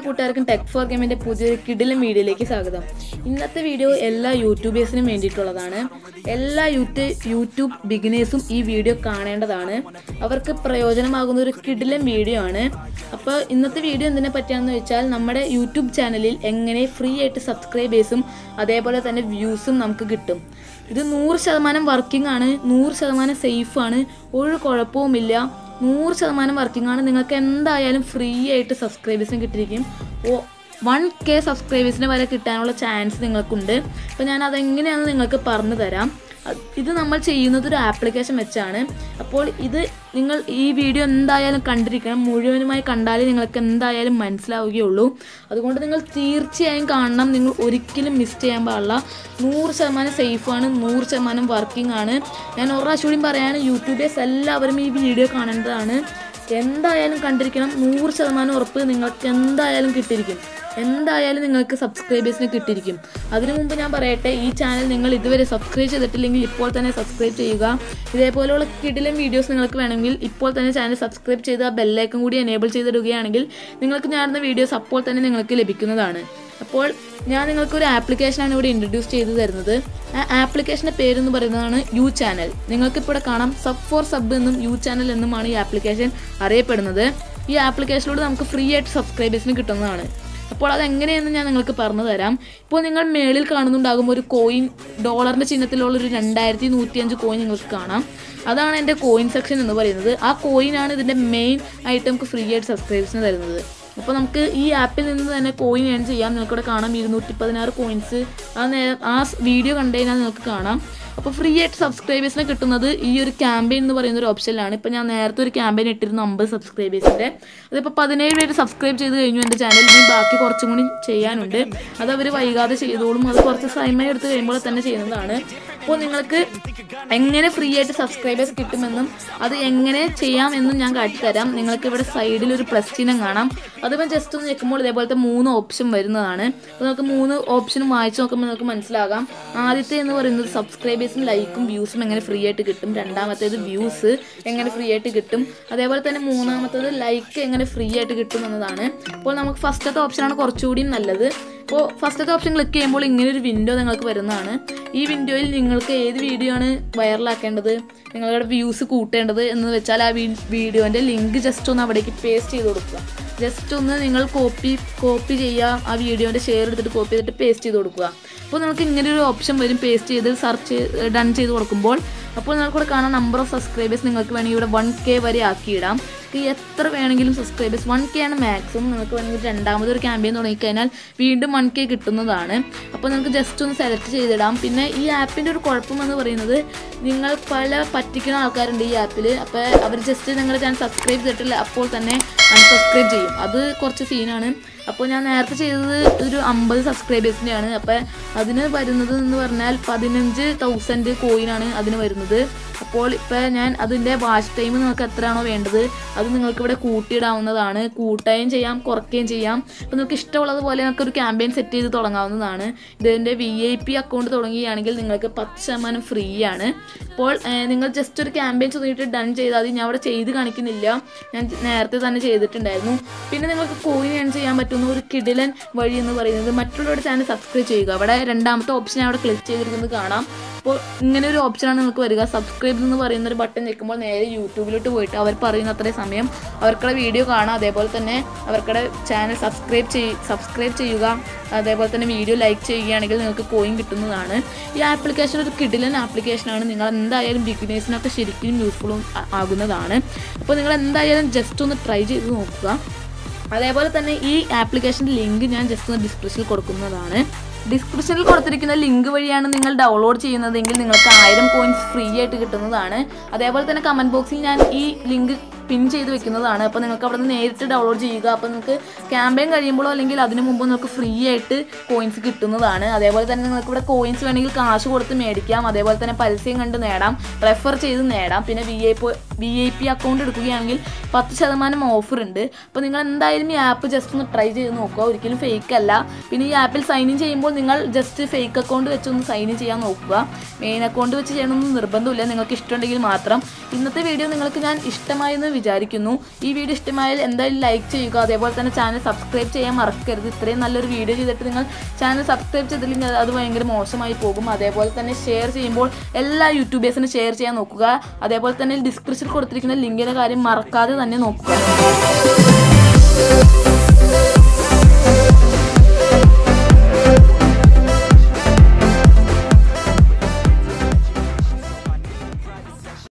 കൂട്ടുകാർക്കും tech four ഗെയിമിൻ്റെ പുതിയൊരു കിടിലം വീഡിയോയിലേക്ക് സ്വാഗതം ഇന്നത്തെ വീഡിയോ എല്ലാ യൂട്യൂബേഴ്സിനും വേണ്ടിയിട്ടുള്ളതാണ് എല്ലാ യൂട്യൂബ് യൂട്യൂബ് ബിഗിനേഴ്സും ഈ വീഡിയോ കാണേണ്ടതാണ് അവർക്ക് പ്രയോജനമാകുന്ന ഒരു കിടിലം വീഡിയോ ആണ് അപ്പോൾ ഇന്നത്തെ വീഡിയോ എന്തിനെ പറ്റിയാണെന്ന് വെച്ചാൽ നമ്മുടെ യൂട്യൂബ് ചാനലിൽ എങ്ങനെ ഫ്രീ ആയിട്ട് സബ്സ്ക്രൈബേഴ്സും അതേപോലെ തന്നെ വ്യൂസും നമുക്ക് കിട്ടും ഇത് നൂറ് ശതമാനം വർക്കിംഗ് ആണ് നൂറ് ശതമാനം സേഫ് ആണ് ഒരു കുഴപ്പവുമില്ല നൂറ് ശതമാനം വർക്കിംഗ് ആണ് നിങ്ങൾക്ക് എന്തായാലും ഫ്രീ ആയിട്ട് സബ്സ്ക്രൈബേഴ്സിന് കിട്ടിയിരിക്കും ഓ വൺ കെ സബ്സ്ക്രൈബേഴ്സിന് വരെ കിട്ടാനുള്ള ചാൻസ് നിങ്ങൾക്കുണ്ട് അപ്പോൾ ഞാൻ അതെങ്ങനെയാണെന്ന് നിങ്ങൾക്ക് പറഞ്ഞു തരാം അത് ഇത് നമ്മൾ ചെയ്യുന്നത് ഒരു ആപ്ലിക്കേഷൻ വെച്ചാണ് അപ്പോൾ ഇത് നിങ്ങൾ ഈ വീഡിയോ എന്തായാലും കണ്ടിരിക്കണം മുഴുവനുമായി കണ്ടാലേ നിങ്ങൾക്ക് എന്തായാലും മനസ്സിലാവുകയുള്ളൂ അതുകൊണ്ട് നിങ്ങൾ തീർച്ചയായും കാണണം നിങ്ങൾ ഒരിക്കലും മിസ് ചെയ്യാൻ പാടില്ല നൂറ് ശതമാനം സേഫാണ് നൂറ് ശതമാനം വർക്കിംഗ് ആണ് ഞാൻ ഒരു പ്രാവശ്യം കൂടിയും പറയാണ് യൂട്യൂബേഴ്സ് എല്ലാവരും ഈ വീഡിയോ കാണേണ്ടതാണ് എന്തായാലും കണ്ടിരിക്കണം നൂറ് ശതമാനം ഉറപ്പ് നിങ്ങൾക്ക് എന്തായാലും കിട്ടിയിരിക്കും എന്തായാലും നിങ്ങൾക്ക് സബ്സ്ക്രൈബേഴ്സിന് കിട്ടിയിരിക്കും അതിനു മുമ്പ് ഞാൻ പറയട്ടെ ഈ ചാനൽ നിങ്ങൾ ഇതുവരെ സബ്സ്ക്രൈബ് ചെയ്തിട്ടില്ലെങ്കിൽ ഇപ്പോൾ തന്നെ സബ്സ്ക്രൈബ് ചെയ്യുക ഇതേപോലെയുള്ള കിടിലം വീഡിയോസ് നിങ്ങൾക്ക് വേണമെങ്കിൽ ഇപ്പോൾ തന്നെ ചാനൽ സബ്സ്ക്രൈബ് ചെയ്ത് ആ ബെല്ലൈക്കൺ കൂടി എനേബിൾ ചെയ്തിടുകയാണെങ്കിൽ നിങ്ങൾക്ക് ഞാനുന്ന വീഡിയോസ് അപ്പോൾ തന്നെ നിങ്ങൾക്ക് ലഭിക്കുന്നതാണ് അപ്പോൾ ഞാൻ നിങ്ങൾക്ക് ഒരു ആപ്ലിക്കേഷനാണ് ഇവിടെ ഇൻട്രൊഡ്യൂസ് ചെയ്തു തരുന്നത് ആ ആപ്ലിക്കേഷൻ്റെ പേരെന്ന് പറയുന്നതാണ് യു ചാനൽ നിങ്ങൾക്ക് ഇപ്പോൾ ഇവിടെ കാണാം സബ് ഫോർ സബ് എന്നും യു ചാനൽ എന്നുമാണ് ഈ ആപ്ലിക്കേഷൻ അറിയപ്പെടുന്നത് ഈ ആപ്ലിക്കേഷനിലൂടെ നമുക്ക് ഫ്രീ ആയിട്ട് സബ്സ്ക്രൈബേഴ്സിന് കിട്ടുന്നതാണ് അപ്പോൾ അതെങ്ങനെയെന്ന് ഞാൻ നിങ്ങൾക്ക് പറഞ്ഞു തരാം ഇപ്പോൾ നിങ്ങൾ മേളിൽ കാണുന്നുണ്ടാകും ഒരു കോയിൻ ഡോളറിൻ്റെ ചിഹ്നത്തിലുള്ള ഒരു രണ്ടായിരത്തി നൂറ്റിയഞ്ച് കോയിൻ നിങ്ങൾക്ക് കാണാം അതാണ് എൻ്റെ കോയിൻ സെക്ഷൻ എന്ന് പറയുന്നത് ആ കോയിനാണ് ഇതിൻ്റെ മെയിൻ ആയിട്ട് നമുക്ക് ഫ്രീ ആയിട്ട് സബ്സ്ക്രൈബേഴ്സിന് തരുന്നത് അപ്പോൾ നമുക്ക് ഈ ആപ്പിൽ നിന്ന് തന്നെ കോയിൻ ഏൺ ചെയ്യാം നിങ്ങൾക്കിവിടെ കാണാം ഇരുന്നൂറ്റി പതിനാറ് കോയിൻസ് ആ നേ ആ വീഡിയോ കണ്ടു കഴിഞ്ഞാൽ നിങ്ങൾക്ക് കാണാം അപ്പോൾ ഫ്രീ ആയിട്ട് സബ്സ്ക്രൈബേഴ്സിനെ കിട്ടുന്നത് ഈ ഒരു ക്യാമ്പയിൻ എന്ന് പറയുന്ന ഒരു ഓപ്ഷനിലാണ് ഇപ്പോൾ ഞാൻ നേരത്തെ ഒരു ക്യാമ്പയിൻ ഇട്ടിരുന്നു അമ്പത് സബ്സ്ക്രൈബേഴ്സിൻ്റെ അതിപ്പോൾ പതിനേഴ് പേര് സബ്സ്ക്രൈബ് ചെയ്ത് കഴിഞ്ഞു എൻ്റെ ചാനൽ ഇനി ബാക്കി കുറച്ചും കൂടി ചെയ്യാനുണ്ട് അത് അവർ വൈകാതെ ചെയ്തോളും അത് കുറച്ച് സമയം എടുത്ത് കഴിയുമ്പോൾ തന്നെ ചെയ്യുന്നതാണ് അപ്പോൾ നിങ്ങൾക്ക് എങ്ങനെ ഫ്രീ ആയിട്ട് സബ്സ്ക്രൈബേഴ്സ് കിട്ടുമെന്നും അത് എങ്ങനെ ചെയ്യാം എന്നും ഞാൻ കാട്ടിത്തരാം നിങ്ങൾക്ക് ഇവിടെ സൈഡിൽ ഒരു പ്ലസ് ചിഹ്നം കാണാം അതിപ്പോൾ ജസ്റ്റ് ഒന്ന് ഞെക്കുമ്പോൾ ഇതേപോലത്തെ മൂന്ന് ഓപ്ഷൻ വരുന്നതാണ് അപ്പോൾ നമുക്ക് മൂന്ന് ഓപ്ഷനും വായിച്ച് നോക്കുമ്പോൾ നമുക്ക് മനസ്സിലാകാം ആദ്യത്തെ എന്ന് പറയുന്നത് സബ്സ്ക്രൈബേഴ്സും ലൈക്കും വ്യൂസും എങ്ങനെ ഫ്രീ ആയിട്ട് കിട്ടും രണ്ടാമത്തേത് വ്യൂസ് എങ്ങനെ ഫ്രീ ആയിട്ട് കിട്ടും അതേപോലെ തന്നെ മൂന്നാമത്തേത് ലൈക്ക് എങ്ങനെ ഫ്രീ ആയിട്ട് കിട്ടും എന്നതാണ് അപ്പോൾ നമുക്ക് ഫസ്റ്റത്തെ ഓപ്ഷനാണ് കുറച്ചുകൂടി നല്ലത് അപ്പോൾ ഫസ്റ്റത്തെ ഓപ്ഷൻ ക്ലിക്ക് ചെയ്യുമ്പോൾ ഇങ്ങനെ ഒരു വിൻഡോ നിങ്ങൾക്ക് വരുന്നതാണ് ഈ വിൻഡോയിൽ നിങ്ങൾക്ക് ഏത് വീഡിയോ ആണ് വൈറലാക്കേണ്ടത് നിങ്ങളുടെ വ്യൂസ് കൂട്ടേണ്ടത് എന്ന് വെച്ചാൽ ആ വീഡിയോൻ്റെ ലിങ്ക് ജസ്റ്റ് ഒന്ന് അവിടേക്ക് പേസ്റ്റ് ചെയ്ത് കൊടുക്കുക ജസ്റ്റ് ഒന്ന് നിങ്ങൾ കോപ്പി കോപ്പി ചെയ്യുക ആ വീഡിയോൻ്റെ ഷെയർ എടുത്തിട്ട് കോപ്പി ചെയ്തിട്ട് പേസ്റ്റ് ചെയ്ത് കൊടുക്കുക അപ്പോൾ നമുക്ക് ഇങ്ങനെ ഒരു ഓപ്ഷൻ വരും പേസ്റ്റ് ചെയ്ത് സെർച്ച് ഡൺ ചെയ്ത് കൊടുക്കുമ്പോൾ അപ്പോൾ നിങ്ങൾക്കിവിടെ കാണാൻ നമ്പർ ഓഫ് സബ്സ്ക്രൈബേഴ്സ് നിങ്ങൾക്ക് വേണമെങ്കിൽ ഇവിടെ വൺ കെ വരെ ആക്കിയിടാം എത്ര വേണമെങ്കിലും സബ്സ്ക്രൈബേഴ്സ് വൺ കെ ആണ് മാക്സിമം നിങ്ങൾക്ക് വേണമെങ്കിൽ രണ്ടാമതൊരു ക്യാമ്പയിൻ തുടങ്ങിക്കഴിഞ്ഞാൽ വീണ്ടും വൺ കെ കിട്ടുന്നതാണ് അപ്പോൾ നിങ്ങൾക്ക് ജസ്റ്റ് ഒന്ന് സെലക്ട് ചെയ്തിടാം പിന്നെ ഈ ആപ്പിൻ്റെ ഒരു കുഴപ്പം എന്ന് പറയുന്നത് നിങ്ങൾ പല പറ്റിക്കുന്ന ആൾക്കാരുണ്ട് ഈ ആപ്പിൽ അപ്പോൾ അവർ ജസ്റ്റ് നിങ്ങളുടെ ചാനൽ സബ്സ്ക്രൈബ് ചെയ്തിട്ടില്ല അപ്പോൾ തന്നെ അൺസബ്സ്ക്രൈബ് ചെയ്യും അത് കുറച്ച് സീനാണ് അപ്പോൾ ഞാൻ നേരത്തെ ചെയ്തത് ഒരു അമ്പത് സബ്സ്ക്രൈബേഴ്സിൻ്റെയാണ് അപ്പോൾ അതിന് വരുന്നത് എന്ന് പറഞ്ഞാൽ പതിനഞ്ച് തൗസൻഡ് കോയിനാണ് അതിന് വരുന്നത് അപ്പോൾ ഇപ്പോൾ ഞാൻ അതിൻ്റെ വാച്ച് ടൈം നിങ്ങൾക്ക് എത്രയാണോ വേണ്ടത് അത് നിങ്ങൾക്ക് ഇവിടെ കൂട്ടിയിടാവുന്നതാണ് കൂട്ടുകയും ചെയ്യാം കുറയ്ക്കുകയും ചെയ്യാം അപ്പോൾ നിങ്ങൾക്ക് ഇഷ്ടമുള്ളതുപോലെ നിങ്ങൾക്ക് ഒരു ക്യാമ്പയിൻ സെറ്റ് ചെയ്ത് തുടങ്ങാവുന്നതാണ് ഇതിൻ്റെ വി ഐ പി അക്കൗണ്ട് തുടങ്ങുകയാണെങ്കിൽ നിങ്ങൾക്ക് പത്ത് ശതമാനം ഫ്രീ ആണ് അപ്പോൾ നിങ്ങൾ ജസ്റ്റ് ഒരു ക്യാമ്പയിൻ തുടങ്ങിയിട്ട് ഡൺ ചെയ്താൽ മതി ഞാൻ അവിടെ ചെയ്ത് കാണിക്കുന്നില്ല ഞാൻ നേരത്തെ തന്നെ ചെയ്തിട്ടുണ്ടായിരുന്നു പിന്നെ നിങ്ങൾക്ക് കോയിൻ ഏൺ ചെയ്യാൻ പറ്റുന്ന ഒരു കിടിലൻ വഴി എന്ന് പറയുന്നത് മറ്റുള്ളവരുടെ ചാനൽ സബ്സ്ക്രൈബ് ചെയ്യുക അവിടെ രണ്ടാമത്തെ ഓപ്ഷൻ അവിടെ ക്ലിക്ക് ചെയ്തിരിക്കുന്നത് കാണാം അപ്പോൾ ഇങ്ങനെ ഒരു ഓപ്ഷനാണ് നിങ്ങൾക്ക് വരിക സബ്സ്ക്രൈബ് എന്ന് പറയുന്ന ഒരു ബട്ടൺ ഞെക്കുമ്പോൾ നേരെ യൂട്യൂബിലോട്ട് പോയിട്ട് അവർ പറയുന്ന അത്രയും സമയം അവർക്കുടെ വീഡിയോ കാണാം അതേപോലെ തന്നെ അവർക്കുടെ ചാനൽ സബ്സ്ക്രൈബ് ചെയ് സബ്സ്ക്രൈബ് ചെയ്യുക അതേപോലെ തന്നെ വീഡിയോ ലൈക്ക് ചെയ്യുകയാണെങ്കിൽ നിങ്ങൾക്ക് കോയിൻ കിട്ടുന്നതാണ് ഈ ആപ്ലിക്കേഷൻ ഒരു കിടിലൻ ആപ്ലിക്കേഷനാണ് നിങ്ങൾ എന്തായാലും ബിഗിനേഴ്സിനൊക്കെ ശരിക്കും യൂസ്ഫുൾ ആകുന്നതാണ് അപ്പോൾ നിങ്ങൾ എന്തായാലും ജസ്റ്റ് ഒന്ന് ട്രൈ ചെയ്ത് നോക്കുക അതേപോലെ തന്നെ ഈ ആപ്ലിക്കേഷൻ്റെ ലിങ്ക് ഞാൻ ജസ്റ്റ് ഒന്ന് ഡിസ്ക്രിപ്ഷനിൽ കൊടുക്കുന്നതാണ് ഡിസ്ക്രിപ്ഷനിൽ കൊടുത്തിരിക്കുന്ന ലിങ്ക് വഴിയാണ് നിങ്ങൾ ഡൗൺലോഡ് ചെയ്യുന്നതെങ്കിൽ നിങ്ങൾക്ക് ആയിരം കോയിൻസ് ഫ്രീ ആയിട്ട് കിട്ടുന്നതാണ് അതേപോലെ തന്നെ കമൻറ്റ് ബോക്സിൽ ഞാൻ ഈ ലിങ്ക് പിൻ ചെയ്ത് വെക്കുന്നതാണ് അപ്പോൾ നിങ്ങൾക്ക് അവിടെ നിന്ന് നേരിട്ട് ഡൗൺലോഡ് ചെയ്യുക അപ്പോൾ നിങ്ങൾക്ക് ക്യാമ്പയിൻ കഴിയുമ്പോഴോ അല്ലെങ്കിൽ അതിന് മുമ്പ് നിങ്ങൾക്ക് ഫ്രീ ആയിട്ട് കോയിൻസ് കിട്ടുന്നതാണ് അതേപോലെ തന്നെ നിങ്ങൾക്ക് ഇവിടെ കോയിൻസ് വേണമെങ്കിൽ കാശ് കൊടുത്ത് മേടിക്കാം അതേപോലെ തന്നെ പരസ്യം കണ്ട് നേടാം റെഫർ ചെയ്ത് നേടാം പിന്നെ V I V I P account എടുക്കുകയാണെങ്കിൽ പത്ത് ശതമാനം ഓഫർ ഉണ്ട് അപ്പോൾ നിങ്ങൾ എന്തായാലും ഈ ആപ്പ് ജസ്റ്റ് ഒന്ന് ട്രൈ ചെയ്ത് നോക്കുക ഒരിക്കലും ഫേക്ക് അല്ല പിന്നെ ഈ ആപ്പിൽ സൈൻ ഇൻ ചെയ്യുമ്പോൾ നിങ്ങൾ ജസ്റ്റ് ഫേക്ക് അക്കൗണ്ട് വെച്ച് ഒന്ന് സൈൻ ഇൻ ചെയ്യാൻ നോക്കുക മെയിൻ അക്കൗണ്ട് വെച്ച് ചെയ്യണമെന്ന് നിർബന്ധമില്ല നിങ്ങൾക്ക് ഇഷ്ടമുണ്ടെങ്കിൽ മാത്രം ഇന്നത്തെ വീഡിയോ നിങ്ങൾക്ക് ഞാൻ ഇഷ്ടമായെന്ന് വിചാരിക്കുന്നു ഈ വീഡിയോ ഇഷ്ടമായാൽ എന്തായാലും ലൈക്ക് ചെയ്യുക അതേപോലെ തന്നെ ചാനൽ സബ്സ്ക്രൈബ് ചെയ്യാൻ മറക്കരുത് ഇത്രയും നല്ലൊരു വീഡിയോ ചെയ്തിട്ട് നിങ്ങൾ ചാനൽ സബ്സ്ക്രൈബ് ചെയ്തില്ലെങ്കിൽ അത് ഭയങ്കര മോശമായി പോകും അതേപോലെ തന്നെ ഷെയർ ചെയ്യുമ്പോൾ എല്ലാ യൂട്യൂബേഴ്സിനും ഷെയർ ചെയ്യാൻ നോക്കുക അതേപോലെ തന്നെ ഡിസ്ക്രിപ്ഷനിൽ കൊടുത്തിരിക്കുന്ന ലിങ്കിൻ്റെ കാര്യം മറക്കാതെ തന്നെ നോക്കുക